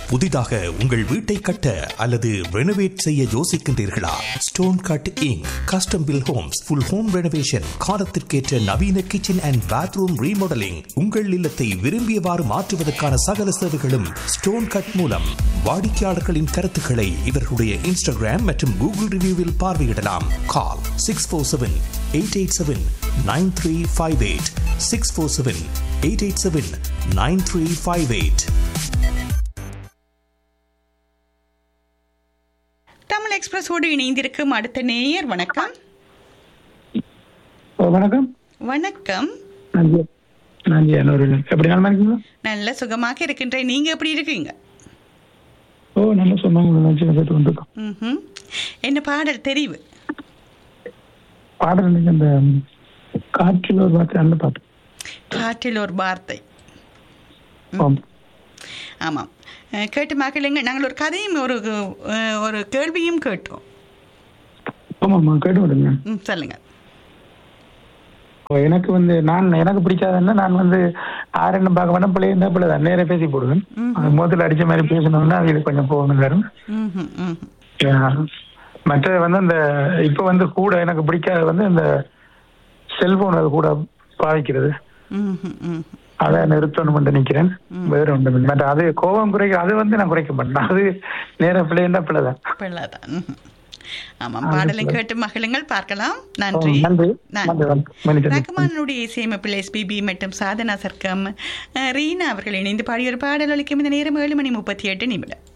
புதிதாக உங்கள் வீட்டை கட்ட அல்லது ரெனோவேட் செய்ய யோசிக்கின்றீர்களா Stone Cut Inc custom build homes full home renovation காலத்திற்கேற்ற நவீன கிச்சன் அண்ட் பாத்ரூம் ரீமாடலிங் உங்கள் இல்லத்தை விரும்பியவாறு மாற்றுவதற்கான சகல சேவைகளும் ஸ்டோன் கட் மூலம் வாடிக்கையாளர்களின் கருத்துக்களை இவர்களுடைய இன்ஸ்டாகிராம் மற்றும் கூகுள் ரிவ்யூவில் பார்வையிடலாம் call six four seven eight eight seven nine three five eight six four seven eight eight seven nine three five eight Tamil எக்ஸ்பிரஸோடு இணைந்திருக்கும் அடுத்த நேயர் வணக்கம் ஓ வணக்கம் வணக்கம் நான் ஜெய நான் ஜெயனூர் எப்படி நல்லா இருக்கீங்களா நல்ல சுகமாக இருக்கின்றேன் நீங்க எப்படி இருக்கீங்க ஓ நல்லா சொன்னாங்க நல்லா சின்ன சேர்த்து வந்திருக்கோம் ம்ஹும். என்ன பாடல் தெரிவு பாடல் நீங்க அந்த காற்றில் ஒரு வார்த்தை அந்த பாட்டு காற்றில் ஒரு வார்த்தை ஆம். ஆமாம் அஹ், கேட்டு மகளுங்க நாங்கள் ஒரு கதையும் ஒரு அஹ், ஒரு கேள்வியும் கேட்டோம் ஆமாம்மா கேட்டு விடுங்க ம் சொல்லுங்க ஓ, எனக்கு வந்து நான் எனக்கு பிடிக்காதுன்னா நான் வந்து ஆரென்னு பார்க்க மாட்டேன் பிள்ளை இருந்தால் பிள்ளை தான் நேரே பேசி போடுவேன் அது முதல்ல அடிச்ச மாதிரி பேசணும்னா அது கொஞ்சம் போகணும் தரும் ம்ஹும், ம்ஹும். மற்றது வந்து அந்த இப்போ வந்து கூட எனக்கு பிடிக்காத வந்து இந்த செல்போன் அது கூட பாவிக்கிறது ம்ஹும், ம்ஹும். அதை நிறுத்தணும் மட்டும் நிக்கிறேன் வேற ஒன்று பட் அது கோபம் குறைக்க அது வந்து நான் குறைக்க மாட்டேன் அது நேரம் பிள்ளைன்னா பிள்ளைதான் பிள்ளைதான் ம்ஹும். ஆமாம் பாடலை கேட்டு மகளுங்கள் பார்க்கலாம் நன்றி ஓ, நன்றி. நன்றி, நன்றி மன்னிச்சு. ரகுமானுடைய இசையமைப்பில் எஸ்பிபி மற்றும் சாதனா சர்க்கம் அஹ், ரீனா அவர்கள் இணைந்து பாடிய ஒரு பாடல் ஒலிக்கும் இந்த நேரம் ஏழு மணி முப்பத்தி எட்டு நிமிடம்